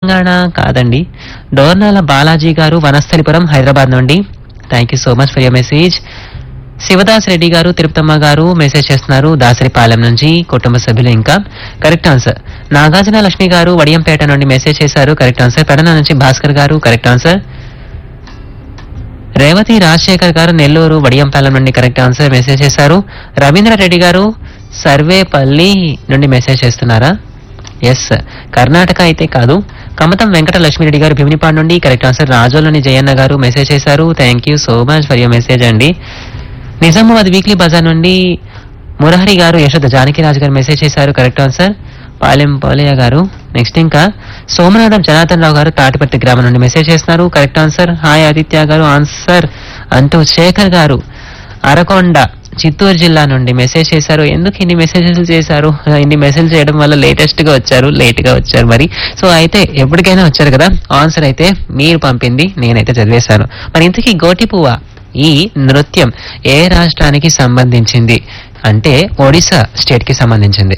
తెలంగాణ కాదండి డోర్నాల బాలాజీ గారు వనస్థలిపురం హైదరాబాద్ నుండి thank you so much for your message Shivadas Reddy garu Tirupatamma గారు మెసేజ్ చేస్తున్నారు దాసరిపాలెం నుంచి కుటుంబ సభ్యులు ఇంకా కరెక్ట్ ఆన్సర్ నాగార్జున లక్ష్మి గారు వడియంపేట నుండి మెసేజ్ చేశారు కరెక్ట్ ఆన్సర్ పెడన నుంచి భాస్కర్ గారు కరెక్ట్ ఆన్సర్ రేవతి రాజశేఖర్ గారు నెల్లూరు వడియంపాలెం నుండి కరెక్ట్ ఆన్సర్ మెసేజ్ చేశారు రవీంద్ర రెడ్డి గారు సర్వేపల్లి నుండి మెసేజ్ చేస్తున్నారా ఎస్ కర్ణాటక అయితే కాదు కమతం వెంకట లక్ష్మిరెడ్డి గారు భీమినిపాడు నుండి correct answer రాజోలని Jayanna garu message చేశారు thank you so much for your message అండి నిజామాబాద్ వీక్లీ బజార్ నుండి మురహరి గారు యశోద జానకిరాజు గారు మెసేజ్ చేశారు కరెక్ట్ ఆన్సర్ పాలెం పోలయ్య గారు నెక్స్ట్ ఇంకా సోమనాథం జనార్దన్ రావు గారు తాటిపత్తి గ్రామం నుండి మెసేజ్ చేస్తున్నారు కరెక్ట్ ఆన్సర్ హాయ్ ఆదిత్య గారు ఆన్సర్ అంటూ శేఖర్ గారు అరకొండ చిత్తూరు జిల్లా నుండి మెసేజ్ చేశారు ఎందుకు ఇన్ని మెసేజెస్ చేశారు ఇన్ని మెసేజ్ చేయడం వల్ల లేటెస్ట్ గా వచ్చారు లేట్ గా వచ్చారు మరి సో అయితే ఎప్పటికైనా వచ్చారు కదా ఆన్సర్ అయితే మీరు పంపింది నేనైతే చదివేశాను మరి ఇంతకీ గోటి పువ్వ ఈ నృత్యం ఏ రాష్ట్రానికి సంబంధించింది అంటే ఒడిశా స్టేట్ కి సంబంధించింది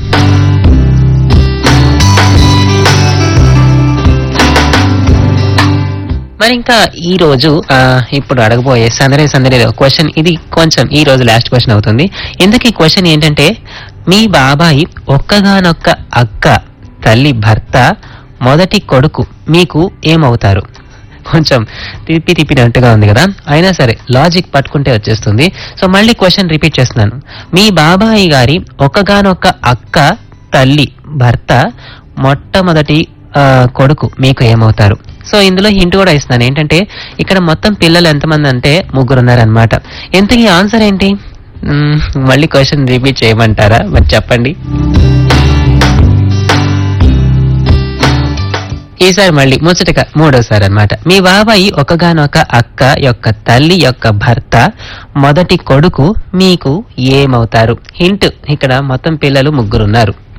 మరి ఇంకా ఈ రోజు ఆ, ఇప్పుడు అడగబోయే సందడి సందడి క్వశ్చన్ ఇది కొంచెం ఈ రోజు లాస్ట్ క్వశ్చన్ అవుతుంది ఇంతకీ క్వశ్చన్ ఏంటంటే మీ బాబాయి ఒక్కగానొక్క అక్క తల్లి భర్త మొదటి కొడుకు మీకు ఏమవుతారు కొంచెం తిప్పి తిప్పినట్టుగా ఉంది కదా అయినా సరే లాజిక్ పట్టుకుంటే వచ్చేస్తుంది సో మళ్ళీ క్వశ్చన్ రిపీట్ చేస్తున్నాను మీ బాబాయి గారి ఒక్కగానొక్క అక్క తల్లి భర్త మొట్టమొదటి ఆ, కొడుకు మీకు ఏమవుతారు సో ఇందులో హింట్ కూడా ఇస్తున్నాను ఏంటంటే ఇక్కడ మొత్తం పిల్లలు ఎంతమంది అంటే ముగ్గురు ఉన్నారనమాట ఎంతకీ ఆన్సర్ ఏంటి మ్మ్, మళ్ళీ క్వశ్చన్ రిపీట్ చేయమంటారా మరి చెప్పండి ఈసారి మళ్ళీ ముచ్చటగా మూడోసారి అన్నమాట మీ బాబాయి ఒకగానొక అక్క యొక్క తల్లి యొక్క భర్త మొదటి కొడుకు మీకు ఏమవుతారు హింట్ ఇక్కడ మొత్తం పిల్లలు ముగ్గురున్నారు